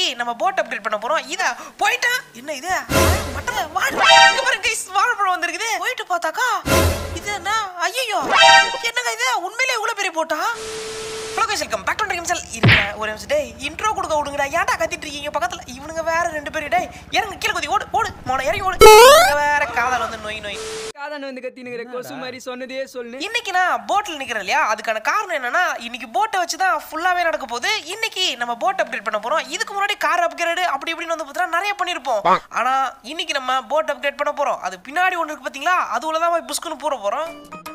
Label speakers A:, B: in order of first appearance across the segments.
A: நம்ம boat update பண்ண போறோம் இத போயிட்டா என்ன இது மட்டன் வாழை இங்க பாருங்க guys, வாழைப்பழம் வந்திருக்குது போயிட்டு பார்த்தாக்கா இது என்ன ஐயோ என்னங்க இது உண்மையிலே இவ்வளவு பெரிய போட்டா hello guys welcome back to கேம்சல் இருங்க ஒரு நிமிஷம் டேய் இன்ட்ரோ கொடுக்க விடுங்கடா ஏன்டா கத்திட்டு இருக்கீங்க பக்கத்துல இவனுங்க வேற ரெண்டு பேரும் டேய் இறங்க கீழே குதி ஓடு ஓடு மோன இறங்கி ஓடு இவனுங்க வேற காதல் வந்து நோய் நோய்
B: காதான வந்து கத்தினுங்கிற கொசு மாதிரி சொன்னதே சொல்லு
A: இன்னைக்கு நான் போட்ல நிக்கிறேன் இல்லையா அதுக்கான காரணம் என்னன்னா இன்னைக்கு போட்டை வச்சு தான் ஃபுல்லாவே நடக்க போகுது இன்னைக்கு நம்ம போட் அப்டேட் பண்ண போறோம் இதுக்கு முன்னாடி கார் அப்கிரேட் அப்படி இப்படின்னு வந்து பார்த்தா நிறைய பண்ணிருப்போம் ஆனா இன்னைக்கு நம்ம போட் அப்டேட் பண்ண போறோம் அது பின்னாடி ஒன்று இருக்கு பாத்தீங்களா அது உள்ள தான் போய் புஷ்குன்னு போற போறோம்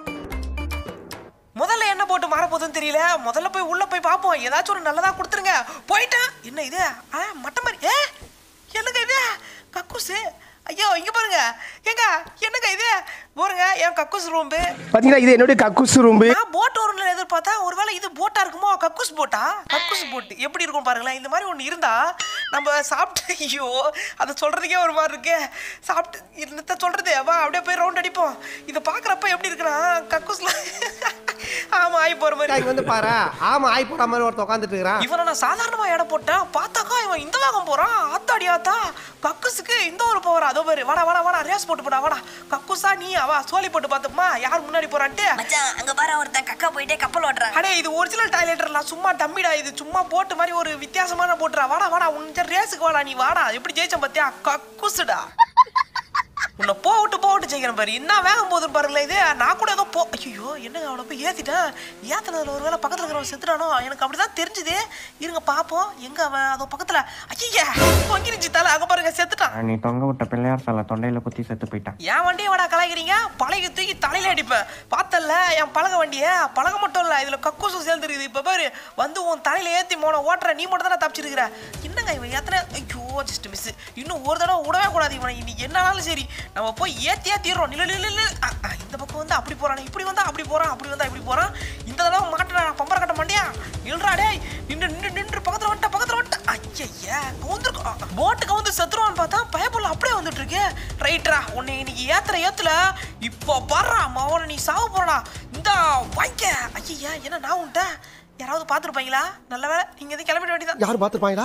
A: முதல்ல என்ன போட்டு மாற போகுதுன்னு தெரியல முதல்ல போய் உள்ள போய் பார்ப்போம் ஏதாச்சும் ஒரு நல்லதா கொடுத்துருங்க போயிட்டா என்ன இது ஆ மட்ட மாதிரி ஏ என்னங்க இது கக்கூசு ஐயோ இங்க பாருங்க ஏங்க என்னங்க இது பாருங்க என் கக்கூஸ் ரூம்பு
C: பாத்தீங்களா இது என்னுடைய கக்கூசு ரூம்பு
A: நான் போட் வரும்னு எதிர்பார்த்தா ஒருவேளை இது போட்டா இருக்குமோ கக்கூஸ் போட்டா கக்கூஸ் போட்டு எப்படி இருக்கும் பாருங்களேன் இந்த மாதிரி ஒன்று இருந்தா நம்ம சாப்பிட்டு ஐயோ அதை சொல்றதுக்கே ஒரு மாதிரி இருக்கு சாப்பிட்டு என்னத்த சொல்றது வா அப்படியே போய் ரவுண்ட் அடிப்போம் இதை பார்க்குறப்ப எப்படி இருக்குன்னா கக்கூஸ்ல ஆமா ஆகி போற மாதிரி
D: இங்க வந்து பாரு ஆமா ஆய் போட மாதிரி ஒருத்தன் உட்காந்துட்டு இருக்கிறான்
A: இவனை நான் சாதாரணமா எடை போட்டேன் பார்த்தாக்கா இவன் இந்த வேகம் போறான் ஆத்தாடி ஆத்தா கக்குஸுக்கு இந்த ஒரு பவர் அதோ பாரு வாடா வாடா வாடா ரேஸ் போட்டு போடா வாடா கக்குஸா நீ அவா சோலி போட்டு பார்த்துமா யார் முன்னாடி போறான்ட்டு
E: மச்சான் அங்க பாரு ஒருத்தன் கக்கா போயிட்டே கப்பல் ஓட்டுறான்
A: அடே இது ஒரிஜினல் டாய்லெட்லாம் சும்மா டம்மிடா இது சும்மா போட்டு மாதிரி ஒரு வித்தியாசமான போட்டுறா வாடா வாடா உன் ரேஸுக்கு வாடா நீ வாடா எப்படி ஜெயிச்ச பாத்தியா கக்குசுடா உன்னை போ விட்டு போ விட்டு ஜெயிக்கிறேன் பாரு என்ன வேகம் போகுதுன்னு பாருங்களேன் இது நான் கூட ஏதோ போ ஐயோ என்னங்க அவனை போய் ஏத்திட்டேன் ஏத்தினதுல ஒரு வேளை பக்கத்துல இருக்கிறவன் செத்துட்டானோ எனக்கு அப்படிதான் தெரிஞ்சுது இருங்க பாப்போம் எங்க அவன் அதோ பக்கத்துல ஐயா பொங்கிருச்சு தலை அங்க பாருங்க செத்துட்டான்
F: நீ தொங்க விட்ட பிள்ளையார் சில தொண்டையில குத்தி செத்து போயிட்டான்
A: என் வண்டியை வாடா கலாய்க்கிறீங்க பழகி தூக்கி தலையில அடிப்பேன் பார்த்தல என் பழக வண்டியை பழக மட்டும் இல்ல இதுல கக்கூசும் சேர்ந்துருக்குது இப்ப பாரு வந்து உன் தலையில ஏத்தி மோன ஓட்டுற நீ மட்டும் தானே தப்பிச்சிருக்கிற என்னங்க இவன் எத்தனை ஐயோ ஜஸ்ட் மிஸ் இன்னும் ஒரு தடவை விடவே கூடாது இவனை இன்னைக்கு என்னாலும் சரி நம்ம போய் ஏத்தியா தீர்றோம் நில்லு நில்லு நில்லு அ, அ, இந்த பக்கம் வந்து அப்படி போறான் இப்படி வந்தா அப்படி போறான் அப்படி வந்தா இப்படி போறான் இந்த தடவை மாட்டா பம்பர கட்ட மாட்டியா நில்றா டேய் நின்று நின்று நின்று பக்கத்துல வந்துட்ட பக்கத்துல வந்துட்ட ஐயா கவுந்துருக்கோம் போட்டு கவுந்து செத்துருவான்னு பார்த்தா பயப்புள்ள அப்படியே வந்துட்டு இருக்கு ரைட்ரா உன்னை இன்னைக்கு ஏத்துற ஏத்துல இப்போ பாடுறா மவன நீ சாவு போறடா இந்த வாங்கிக்க ஐயா என்ன நான் உன்ட்ட யாராவது பார்த்துருப்பாங்களா நல்ல வேலை நீங்க எதுவும் கிளம்பிட வேண்டியதான்
D: யாரும் பாத்துருப்பாங்களா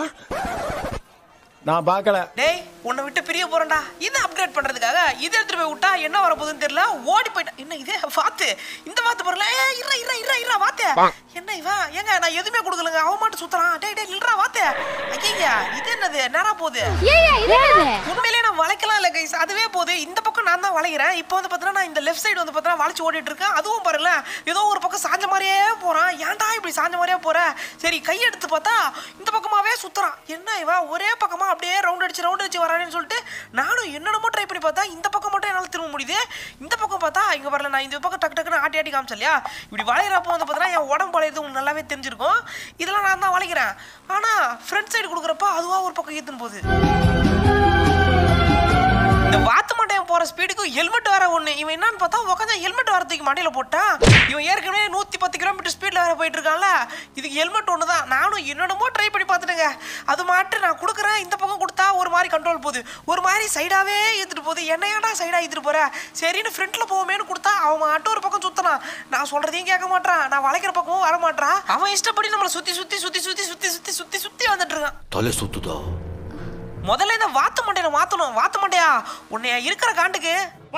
C: நான் பார்க்கல
A: டேய் உன்னை விட்டு பிரிய போறேன்டா இதை அப்கிரேட் பண்றதுக்காக இதை எடுத்துட்டு போய் விட்டா என்ன வரப்போகுதுன்னு தெரியல ஓடி போயிட்டான் என்ன இது வாத்து இந்த வாத்து பாருல ஏ இறா இறா இறா இறா வாத்து என்ன இவன் ஏங்க நான் எதுவுமே கொடுக்கலங்க அவன் மட்டும் சுத்துறான் டேய் டேய் நில்றா வாத்து ஐயா இது என்னது நேரா போகுது உண்மையிலேயே நான் வளைக்கலாம் இல்லை கைஸ் அதுவே போகுது இந்த பக்கம் நான் தான் வளைக்கிறேன் இப்போ வந்து பார்த்தீங்கன்னா நான் இந்த லெஃப்ட் சைடு வந்து பார்த்தீங்கன்னா வளைச்சு ஓடிட்டு இருக்கேன் அதுவும் பாருல ஏதோ ஒரு பக்கம் சாஞ்ச மாதிரியே போறான் ஏன்டா இப்படி சாஞ்ச மாதிரியே போற சரி கை எடுத்து பார்த்தா இந்த பக்கமாவே சுத்துறான் என்ன இவன் ஒரே பக்கமா அப்படியே ரவுண்ட் அடிச்சு ரவுண்ட் அடிச்சு வரானேன்னு சொல்லிட்டு நானும் என்னென்னமோ ட்ரை பண்ணி பார்த்தா இந்த பக்கம் மட்டும் என்னால் திரும்ப முடியுது இந்த பக்கம் பார்த்தா இங்க வரல நான் இந்த பக்கம் டக்கு டக்குன்னு ஆட்டி ஆட்டி காமிச்சேன் இல்லையா இப்படி வளையிறப்போ வந்து பார்த்தீங்கன்னா என் உடம்பு வளையிறது உங்களுக்கு நல்லாவே தெரிஞ்சிருக்கும் இதெல்லாம் நான் தான் வளைக்கிறேன் ஆனா ஃப்ரண்ட் சைடு கொடுக்குறப்ப அதுவா ஒரு பக்கம் ஏத்துன்னு போகுது இந்த வாத்து மண்டையன் போற ஸ்பீடுக்கு ஹெல்மெட் வேற ஒண்ணு இவன் என்னன்னு பார்த்தா உட்காந்து ஹெல்மெட் வர தூக்கி மண்டையில போட்டான் இவன் ஏற்கனவே நூத்தி பத்து கிலோமீட்டர் ஸ்பீட்ல வேற போயிட்டு இருக்கான்ல இதுக்கு ஹெல்மெட் ஒன்று தான் நானும் என்னென்னமோ ட்ரை பண்ணி பார்த்துட்டேங்க அது மாட்டு நான் கொடுக்குறேன் இந்த பக்கம் கொடுத்தா ஒரு மாதிரி கண்ட்ரோல் போகுது ஒரு மாதிரி சைடாவே ஏத்துட்டு போகுது என்ன ஏன்டா சைடா ஏத்துட்டு போற சரின்னு ஃப்ரண்ட்ல போவோமேனு கொடுத்தா அவன் மாட்டு ஒரு பக்கம் சுத்தனான் நான் சொல்றதையும் கேட்க மாட்டான் நான் வளைக்கிற பக்கமும் வர மாட்டான் அவன் இஷ்டப்படி நம்மளை சுத்தி சுத்தி சுத்தி சுத்தி சுத்தி சுத்தி சுத்தி சுத்தி வந்துட்டு இருக்கான்
G: தலை சுத்துதா
A: முதல்ல இந்த வாத்து மண்டையில மாத்தணும் வாத்து மண்டையா உன்னைய இருக்கிற காண்டுக்கு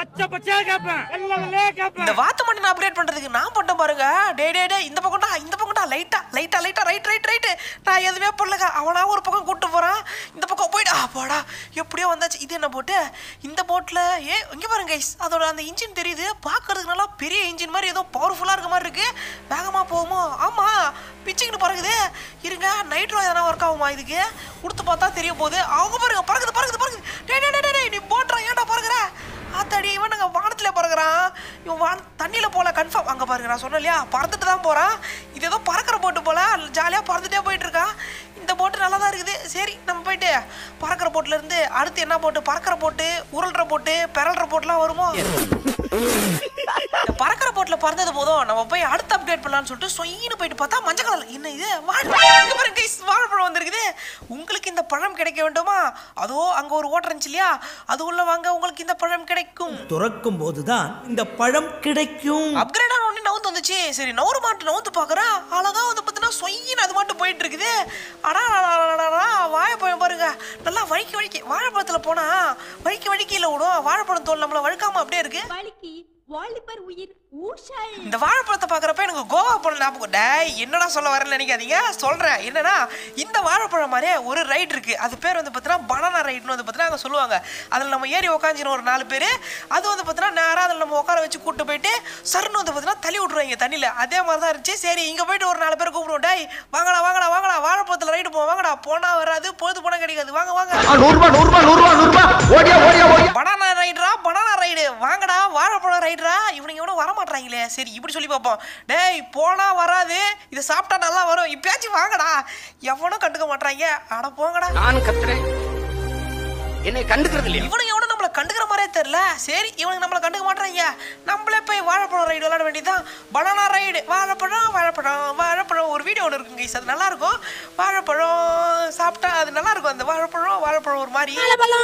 A: இந்த வாத்து மண்டை நான் அப்டேட் பண்றதுக்கு நான் பண்ணேன் பாருங்க டே டே டே இந்த பக்கம்டா இந்த பக்கம்டா லைட்டா லைட்டா லைட்டா ரைட் ரைட் ரைட் நான் எதுவுமே பண்ணலங்க அவனா ஒரு பக்கம் கூட்டு போறான் இந்த பக்கம் போயிடா போடா எப்படியோ வந்தாச்சு இது என்ன போட்டு இந்த போட்ல ஏ இங்க பாருங்க guys அதோட அந்த இன்ஜின் தெரியுது பார்க்கறதுக்கு நல்லா பெரிய இன்ஜின் மாதிரி ஏதோ பவர்ஃபுல்லா இருக்க மாதிரி இருக்கு வேகமா போகுமோ ஆமா பிச்சுக்கிட்டு பறக்குது இருங்க நைட்ரோ எதனா ஒர்க் ஆகுமா இதுக்கு கொடுத்து பார்த்தா தெரிய போகுது அவங்க பாருங்க பறக்குது பறக்குது பறக்குது டேய் டேய் டேய், டேய் நீ போட்றா ஏன்டா பறக்குற ஆத்தாடி இவனுங்க வானத்துல பறக்குறான் இவன் வான் தண்ணியில போல கன்ஃபார்ம் அங்க பாருங்க நான் சொன்னேன் இல்லையா பறந்துட்டு தான் போறான் இது ஏதோ பறக்கிற போட்டு போல ஜாலியா பறந்துட்டே போயிட்டு இருக்கான் இந்த போட்டு நல்லா தான் இருக்குது சரி நம்ம போயிட்டு பறக்கிற போட்டுல இருந்து அடுத்து என்ன போட்டு பறக்கிற போட்டு உருள்ற போட்டு பெறல்ற போட்டுலாம் வருமோ இந்த பறக்கிற போட்ல பறந்தது போதும் நம்ம போய் அடுத்த அப்டேட் பண்ணலாம்னு சொல்லிட்டு சொயின்னு போயிட்டு பார்த்தா மஞ்சள் கலர் என்ன இது வாழை இங்க பாருங்க guys, வாழைப்பழம் வந்திருக்குது உங்களுக்கு இந்த பழம் கிடைக்க வேண்டுமா அதோ அங்க ஒரு ஓட்டர் இருந்துச்சு இல்லையா அது உள்ள வாங்க உங்களுக்கு இந்த பழம் கிடைக்கும்
H: துறக்கும் போதுதான் இந்த பழம் கிடைக்கும்
A: அப்கிரேட் ஆன உடனே நவுத்து வந்துச்சு சரி நவுறு மாட்டு நவுத்து பார்க்குறேன் அழகா வந்து பார்த்தீங்கன்னா சொயின்னு அது மட்டும் போயிட்டு இருக்குது அடா அடா, அடா, அடா, அடா, வாழைப்பழம் பாரு வழுக்கி வழுக்கி வாழைப்பழத்துல போனா வழுக்கி வழுக்கியில விடும் வாழைப்பழம் தோல் நம்மள வழுக்காம அப்படியே இருக்கு
G: வழுக்கி வாலிபர் உயிர் ஊஷல்
A: இந்த வாழைப்பழத்தை பார்க்குறப்ப எனக்கு கோவா பழம் ஞாபகம் டேய் என்னடா சொல்ல வரேன்னு நினைக்காதீங்க சொல்கிறேன் என்னன்னா இந்த வாழைப்பழம் மாதிரியே ஒரு ரைடு இருக்கு அது பேர் வந்து பார்த்தீங்கன்னா பனானா ரைடுன்னு வந்து பார்த்தீங்கன்னா அங்கே சொல்லுவாங்க அதில் நம்ம ஏறி உக்காஞ்சின ஒரு நாலு பேர் அது வந்து பார்த்தீங்கன்னா நேராக அதில் நம்ம உட்கார வச்சு கூட்டு போயிட்டு சருன்னு வந்து பார்த்தீங்கன்னா தள்ளி விட்ருவாங்க தண்ணியில் அதே மாதிரி தான் இருந்துச்சு சரி இங்கே போயிட்டு ஒரு நாலு பேர் கூப்பிடுவோம் டேய் வாங்கடா வாங்கடா வாங்கடா வாழைப்பழத்தில் ரைடு போவோம் வாங்கடா போனா வராது பொழுது போனால் கிடைக்காது வாங்க வாங்க பனானா ரைடரா பனானா ரைடு வாங்கடா வாழைப்பழம் ரைடரா இவனுங்க எவனும் வர மாட்டாங்களே சரி இப்படி சொல்லி பார்ப்போம் டேய் போனா வராது இதை சாப்பிட்டா நல்லா வரும் இப்பயாச்சும் வாங்கடா எவனும் கண்டுக்க மாட்டாங்க அட போங்கடா
I: நான் கத்துறேன் என்னை கண்டுக்கிறது இல்லையா
A: இவனுங்க எவனும் நம்மள கண்டுக்கிற மாதிரியே தெரியல சரி இவனுங்க நம்மள கண்டுக்க மாட்டாங்க நம்மளே போய் வாழைப்பழம் ரைடு விளையாட வேண்டியதுதான் பனானா ரைடு வாழைப்பழம் வாழைப்பழம் வாழைப்பழம் ஒரு வீடியோ ஒன்று இருக்குங்க guys. அது நல்லா இருக்கும் வாழைப்பழம் சாப்பிட்டா அது நல்லா இருக்கும் அந்த வாழைப்பழம் வாழைப்பழம் ஒரு மாதிரி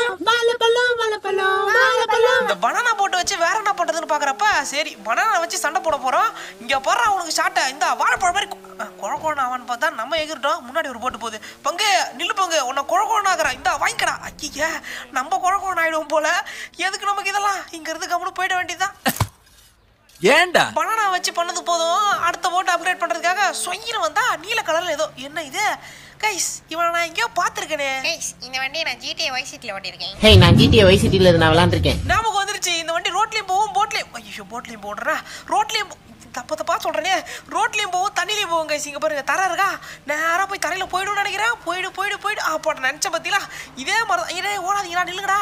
A: இந்த பனானா போட்டு வச்சு வேற என்ன பண்றதுன்னு பாக்குறப்ப சரி பனானா வச்சு சண்டை போட போறோம் இங்க போடுற அவனுக்கு ஷாட்டை இந்த வாழைப்பழம் மாதிரி குழ குழ அவன் பார்த்தா நம்ம எகிரிட்டோம் முன்னாடி ஒரு போட்டு போகுது பங்கு நில்லு பங்கு உன்னை குழ குழனாக்குறான் இந்த வாங்கிக்கடா ஐயா நம்ம குழ குழ ஆயிடுவோம் போல எதுக்கு நமக்கு இதெல்லாம் இங்க இருந்து கம்முனு போயிட வேண்டியதுதான்
I: ஏன்டா
A: பனானா வச்சு பண்ணது போதும் அடுத்த போட்டு அப்கிரேட் பண்றதுக்காக சொயின்னு வந்தா நீல கலர்ல ஏதோ என்ன இது கைஸ் இவனை நான் எங்கேயோ பார்த்துருக்கேனே
E: இந்த வண்டியை நான் ஜிடிஏ வைஸ் சிட்டில ஓட்டிருக்கேன்
J: ஹே நான் ஜிடிஏ வை சிட்டில நான் விளாண்டுருக்கேன்
A: ஞாபகம் வந்துருச்சு இந்த வண்டி ரோட்லயும் போகும் போட்லயும் ஐயோ போட்லயும் போடுறா ரோட்லயும் போ- தப்ப தப்பா சொல்றேனே ரோட்லயும் போகும் தண்ணிலையும் போகும் கைஸ் இங்க பாருங்க தர இருக்கா நேரா போய் தரையில போயிடும்னு நினைக்கிறேன் போயிடு போயிடு போயிடு ஆ போட்ட நினைச்ச பத்திலா இதே மாதிரி தான் இதே ஓடாதீங்கடா நில்லுங்கடா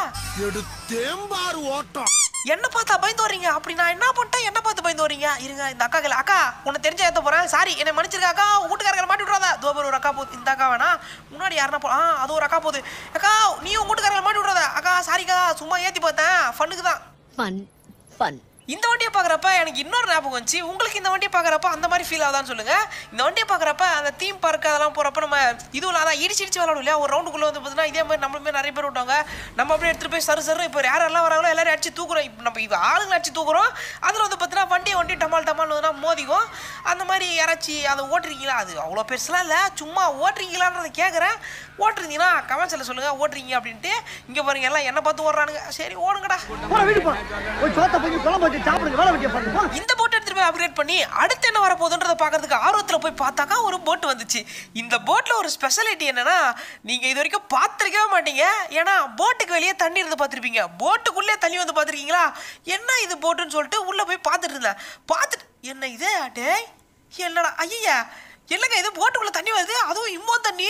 A: என்ன பார்த்தா பயந்து வர்றீங்க அப்படி நான் என்ன பண்ணிட்டேன் என்ன பார்த்து பயந்து வர்றீங்க இருங்க இந்த அக்கா கேளு அக்கா உன்னை தெரிஞ்ச ஏத்த போறேன் சாரி என்னை மன்னிச்சிருக்க அக்கா வீட்டுக்காரங்களை மாட்டி விட்றாதா தோபர் ஒரு அக்கா போகுது இந்த அக்கா வேணா முன்னாடி யாருன்னா போ ஆ அது ஒரு அக்கா போகுது அக்கா நீ உன் வீட்டுக்காரங்களை மாட்டி விட்றாத அக்கா சாரிக்கா சும்மா ஏத்தி பார்த்தேன் ஃபண்ணுக்கு தான்
G: ஃபன் ஃபன்
A: இந்த வண்டியை பார்க்குறப்ப எனக்கு இன்னொரு ஞாபகம் வந்துச்சு உங்களுக்கு இந்த வண்டியை பார்க்குறப்ப அந்த மாதிரி ஃபீல் ஆகுதான்னு சொல்லுங்க இந்த வண்டியை பார்க்குறப்ப அந்த தீம் பார்க் அதெல்லாம் போகிறப்ப நம்ம இதுவும் அதான் இடிச்சு இடிச்சு விளாடும் இல்லையா ஒரு ரவுண்டுக்குள்ளே வந்து பார்த்தீங்கன்னா இதே மாதிரி நம்மளுமே நிறைய பேர் விட்டாங்க நம்ம அப்படியே எடுத்துகிட்டு போய் சரு சரு இப்போ யாரெல்லாம் வராங்களோ எல்லாரும் அடிச்சு தூக்குறோம் இப்போ நம்ம இப்போ ஆளுங்களை அடிச்சு தூக்குறோம் அதில் வந்து பார்த்தீங்கன்னா வண்டி வண்டி டமால் டமால் வந்து மோதிக்கும் அந்த மாதிரி யாராச்சும் அதை ஓட்டுறீங்களா அது அவ்வளோ பெருசுலாம் இல்லை சும்மா ஓட்டுறீங்களான்றதை கேட்குறேன் ஓட்டுறீங்கன்னா கமெண்ட்ஸில் சொல்லுங்கள் ஓட்டுறீங்க அப்படின்ட்டு இங்கே பாருங்க எல்லாம் என்ன பார்த்து ஓடுறானுங்க சரி ஓடுங்கடா இந்த போட் எடுத்துட்டு போய் அப்கிரேட் பண்ணி அடுத்து என்ன வர போகுதுன்றத பார்க்கறதுக்கு ஆர்வத்துல போய் பார்த்தாக்கா ஒரு போட் வந்துச்சு இந்த போட்ல ஒரு ஸ்பெஷாலிட்டி என்னன்னா நீங்க இது வரைக்கும் பார்த்துருக்கவே மாட்டீங்க ஏன்னா போட்டுக்கு வெளியே தண்ணி இருந்து பார்த்துருப்பீங்க போட்டுக்குள்ளே தண்ணி வந்து பார்த்துருக்கீங்களா என்ன இது போட்டுன்னு சொல்லிட்டு உள்ள போய் பார்த்துட்டு இருந்தேன் பார்த்துட்டு என்ன இது டேய் என்னடா ஐயா இல்லைங்க இது போட்டுக்குள்ள தண்ணி வருது அதுவும் இம்மோ தண்ணி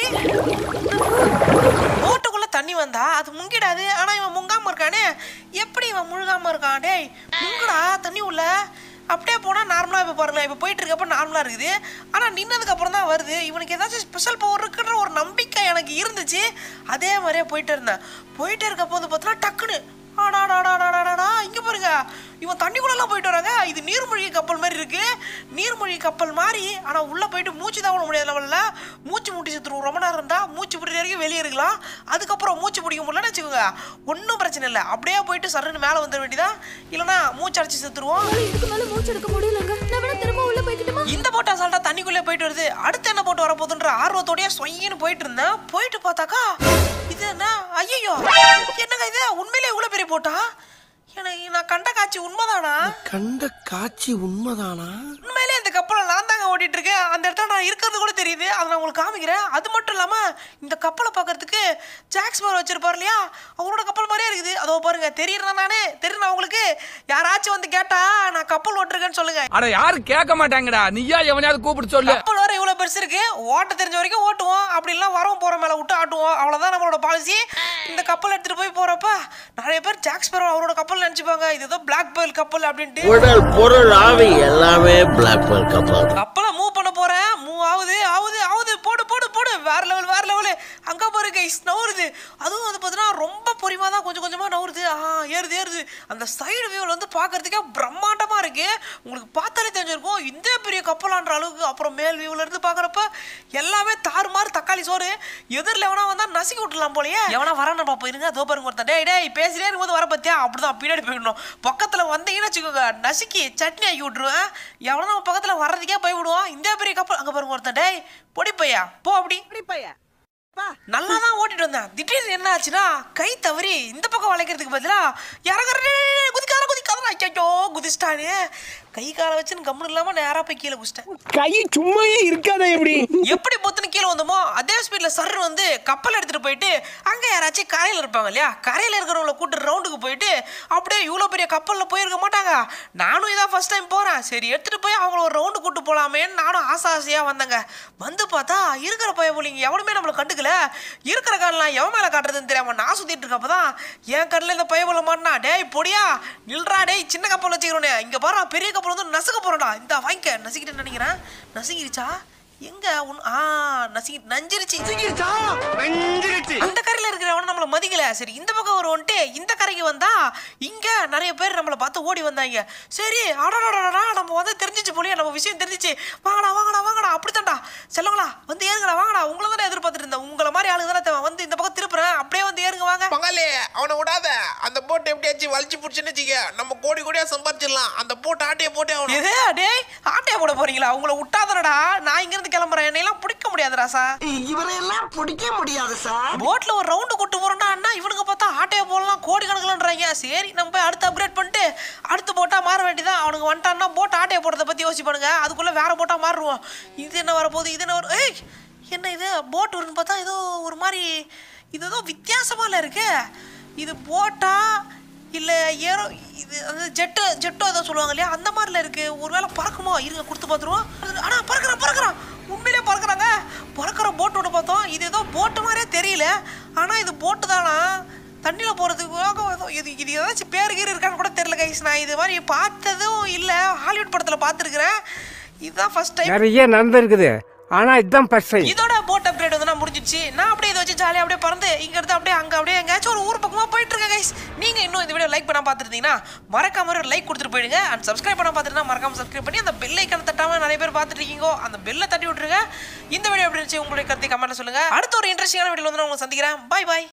A: போட்டுக்குள்ள தண்ணி வந்தா அது முங்கிடாது ஆனா இவன் முங்காம இருக்கானே எப்படி இவன் முழுகாம இருக்கான் டேய் முங்குடா தண்ணி உள்ள அப்படியே போனால் நார்மலாக இப்போ பாருங்களேன் இப்போ போயிட்டு இருக்கப்ப நார்மலாக இருக்குது ஆனால் நின்னதுக்கு அப்புறம் தான் வருது இவனுக்கு ஏதாச்சும் ஸ்பெஷல் பவர் இருக்குன்ற ஒரு நம்பிக்கை எனக்கு இருந்துச்சு அதே மாதிரியே போயிட்டு இருந்தேன் போயிட்டே இருக்கப்போ வந்து பார்த்தீங்கன்னா டக்குன்னு ஆடாடாடாடாடாடா இங்கே பாருங்க இவன் தண்ணிக்குள்ளெல்லாம் போயிட்டு வராங்க இது நீர்மூழ்கி கப்பல் மாதிரி இருக்கு நீர்மூழ்கி கப்பல் மாதிரி ஆனால் உள்ளே போயிட்டு மூச்சு தான் விட முடியாது லெவலில் மூச்சு முட்டி செத்துருவோம் ரொம்ப நேரம் இருந்தால் மூச்சு பிடிக்கிற வரைக்கும் வெளியே இருக்கலாம் அதுக்கப்புறம் மூச்சு பிடிக்க முடியலன்னு வச்சுக்கோங்க ஒன்றும் பிரச்சனை இல்லை அப்படியே போயிட்டு சருன்னு மேலே வந்துட வேண்டியதான் இல்லைன்னா மூச்சு அடைச்சி செத்துருவோம்
G: இதுக்கு மேல மூச்சு எடுக்க முடியலங்க நான் வேணா திரும்ப உள்ள போய்க்கிட்டுமா
A: இந்த போட்டு அசால்ட்டா தண்ணிக்குள்ளே போயிட்டு வருது அடுத்து என்ன போட்டு வரப்போகுதுன்ற ஆர்வத்தோடய சொயின்னு போயிட்டு இருந்தேன் போயிட்டு பார்த்தாக்கா இது என்ன ஐயோ என்னங்க இது உண்மையிலே இவ்வளோ பெரிய போட்டா எனக்கு நான் கண்ட காட்சி உண்மைதானா
D: கண்ட காட்சி உண்மைதானா
A: உண்மையிலே இந்த கப்பலை நான் தாங்க ஓட்டிட்டு இருக்கேன் அந்த இடத்துல நான் இருக்கிறது கூட தெரியுது அதை நான் உங்களுக்கு காமிக்கிறேன் அது மட்டும் இல்லாம இந்த கப்பலை பார்க்கறதுக்கு ஜாக்ஸ் பார் வச்சிருப்பார் இல்லையா அவரோட கப்பல் மாதிரியே இருக்குது அதோ பாருங்க தெரியுறதா நானே தெரியுறா உங்களுக்கு யாராச்சும் வந்து கேட்டா நான் கப்பல் ஓட்டிருக்கேன்னு சொல்லுங்க
I: அட யாரும் கேட்க மாட்டாங்கடா நீயா எவனையாவது கூப்பிட்டு சொல்லு
A: கப்பல் வர இவ்வளவு பெருசு இருக்கு ஓட்ட தெரிஞ்ச வரைக்கும் ஓட்டுவோம் அப்படி எல்லாம் வரவும் போற மேல விட்டு ஆட்டுவோம் அவ்வளவுதான் நம்மளோட பாலிசி இந்த கப்பல் எடுத்துட்டு போய் போறப்ப நிறைய பேர் ஜாக்ஸ் பேரோ அவரோட கப்பல் நினைச்சுப்பாங்க இது ஏதோ பிளாக் பேர்ல் கப்பல் அப்படின்ட்டு
J: உடல் பொருள் ஆவி எல்லாமே பிளாக் பேர்ல் கப்பல்
A: கப்பலை மூவ் பண்ண போறேன் மூவ் ஆகுது ஆகுது ஆகுது போடு போடு போடு வேற லெவல் வேற லெவல் அங்க பாரு கைஸ் நவுறுது அதுவும் வந்து பார்த்தீங்கன்னா ரொம்ப பொறிமா தான் கொஞ்சம் கொஞ்சமா நவுறுது ஆ ஏறுது ஏறுது அந்த சைடு வியூவில் வந்து பார்க்கறதுக்கே பிரம்மாண்டமா இருக்கு உங்களுக்கு பார்த்தாலே தெரிஞ்சிருக்கும் இந்த பெரிய கப்பலான்ற அளவுக்கு அப்புறம் மேல் வியூவில் இருந்து பார்க்குறப்ப எல்லாமே தாறுமாறு தக்காளி சோறு எதிரில் எவனா வந்தா நசுக்கி விட்டுலாம் போலயே எவனா வரான்னு பார்ப்போம் இருங்க தோ பாருங்க ஒருத்தன் டேய் டேய் பேசிட்டே இருக்கும்போது வர பத்தியா அப்படிதான் பின்னாடி போயிடணும் பக்கத்தில் வந்தீங்கன்னு வச்சுக்கோங்க நசுக்கி சட்னி ஆக்கி விட்டுருவேன் எவனா நம்ம பக்கத்தில் வர்றதுக்கே பயப்படுவான் இந்த பெரிய கப்பல் அங்கே பாருங்க ஒருத்தன் டேய் பொடி பையா போ அப்படி நல்லா தான் ஓட்டிட்டு வந்தேன் திடீர்னு என்ன ஆச்சுன்னா கை தவறி இந்த பக்கம் வளைக்கிறதுக்கு பதிலா இறங்குற குதிக்காத குதிக்காத ஐயோ குதிச்சிட்டானே கை காலை வச்சுன்னு கம்முன்னு இல்லாம நேரா போய் கீழே குதிச்சிட்டேன்
C: கை சும்மாவே இருக்காதா எப்படி
A: எப்படி பொத்துன்னு கீழே வந்தோமோ அதே ஸ்பீட்ல சர் வந்து கப்பல் எடுத்துட்டு போயிட்டு அங்க யாராச்சும் கரையில இருப்பாங்க இல்லையா கரையில இருக்கிறவங்கள கூட்டு ரவுண்டுக்கு போயிட்டு அப்படியே இவ்வளோ பெரிய கப்பல்ல போயிருக்க மாட்டாங்க நானும் இதான் ஃபர்ஸ்ட் டைம் போறேன் சரி எடுத்துட்டு போய் அவங்கள ஒரு ரவுண்டு கூட்டு போலாமேன்னு நானும் ஆசை ஆசையா வந்தேங்க வந்து பார்த்தா இருக்கிற பய போலிங்க எவனுமே நம்மளை கண்டுக்கல இருக்கிற காலெல்லாம் எவன் மேல காட்டுறதுன்னு தெரியாம நான் சுத்திட்டு இருக்கப்பதான் என் கண்ணில் இந்த பய போல மாட்டினா டேய் பொடியா நில்றா டேய் சின்ன கப்பல் வச்சுக்கிறோனே இங்க பாரு பெரிய கப்பல் வந்து நசுக்க போறடா இந்த வாங்கிக்க நசுக்கிட்டேன்னு நினைக்கிறேன் நசுங்கிருச்சா எங்க உன் ஆ நசுங்கி நஞ்சிருச்சு அந்த கரையில இருக்கிறவன நம்மள மதிக்கல சரி இந்த பக்கம் ஒரு வந்துட்டு இந்த கரைக்கு வந்தா இங்க நிறைய பேர் நம்மள பார்த்து ஓடி வந்தாங்க சரி அடடடடா நம்ம வந்து தெரிஞ்சிச்சு போலியே நம்ம விஷயம் தெரிஞ்சிச்சு வாங்கடா வாங்கடா வாங்கடா அப்படித்தான்டா செல்லங்களா வந்து ஏறுங்கடா வாங்கடா உங்களை தானே எதிர்பார்த்துட்டு இருந்தேன் உங்களை மாதிரி ஆளுங்க தானே தேவை. வந்து இந்த பக்கம் திருப்புறேன் அப்படியே வந்து ஏறுங்க வாங்க
K: பங்காளி அவனை விடாத அந்த போட் எப்படியாச்சும் வலிச்சு பிடிச்சுன்னு வச்சுக்க நம்ம கோடி கோடியா சம்பாரிச்சிடலாம் அந்த போட் ஆட்டைய போட்டே அவனை
A: எது டேய் ஆட்டைய போட போறீங்களா உங்களை விட்டாதடா நான் இங்க இருந்து கிளம்புறேன் என்னையெல்லாம் பிடிக்க முடியாது ராசா
D: இவரையெல்லாம் பிடிக்க முடியாது சார்
A: போட்ல ஒரு ரவுண்டு கூட்டு போறோம்னா அண்ணா இவனுங்க பார்த்தா ஆட்டையை போடலாம் கோடி கணக்கில்ன்றாங்க சரி நம்ம போய் அடுத்து அப்கிரேட் பண்ணிட்டு அடுத்த போட்டா மாற வேண்டியதான் அவனுக்கு வந்துட்டான்னா போட் ஆட்டையை போடுறத பத்தி யோசிப்பானுங்க அதுக்குள்ள வேற போட்டா மாறுவோம் இது என்ன வரப்போகுது இது என்ன வரும் ஏய் என்ன இது போட் வரும்னு பார்த்தா ஏதோ ஒரு மாதிரி இது ஏதோ வித்தியாசமால இருக்கு இது போட்டா இல்லை ஏரோ இது அது ஜெட்டு ஜெட்டோ ஏதோ சொல்லுவாங்க இல்லையா அந்த மாதிரில இருக்கு ஒருவேளை பறக்குமோ இருங்க கொடுத்து பார்த்துருவோம் ஆனா பறக்குறான் பறக்குறான் உண்மையிலே பறக்குறாங்க பறக்கிற போட் ஒன்று பார்த்தோம் இது ஏதோ போட்டு மாதிரியே தெரியல ஆனா இது போட்டு தானா தண்ணியில் போகிறதுக்கு இது இது ஏதாச்சும் பேர் கீர் இருக்கான்னு கூட தெரியல கைஸ் நான் இது மாதிரி பார்த்ததும் இல்லை ஹாலிவுட் படத்தில் பார்த்துருக்குறேன் இதுதான் ஃபர்ஸ்ட் டைம்
C: நிறைய நடந்திருக்குது ஆனா இதுதான் ஃபர்ஸ்ட் டைம்
A: இதோட போட் அப்கிரேட் வந்து நான் முடிஞ்சிச்சு நான் அப்படியே இதை வச்சு ஜாலியாக அப்படியே பறந்து இங்க இருந்து அப்படியே அங்கே அப்படியே எங்கேயாச்சும் ஒரு ஊர் பக்கமாக போயிட்டு இருக்கேன் கைஸ் நீங்க இன்னும் இந்த வீடியோ லைக் பண்ண பார்த்துருந்தீங்கன்னா மறக்காம ஒரு லைக் கொடுத்துட்டு போயிடுங்க அண்ட் சப்ஸ்கிரைப் பண்ண பார்த்துட்டுனா மறக்காம சப்ஸ்கிரைப் பண்ணி அந்த பெல் ஐக்கனை தட்டாம நிறைய பேர் பார்த்துட்டு இருக்கீங்க அந்த பெல்லை தட்டி விட்டுருங்க இந்த வீடியோ எப்படி இருந்துச்சு உங்களுடைய கருத்தை கமெண்ட்ல சொல்லுங்க அடுத்த ஒரு இன்ட்ரெஸ்டிங்கான வீடியோ வந்து நான் உங்களை சந்திக்கிறேன் பை பாய்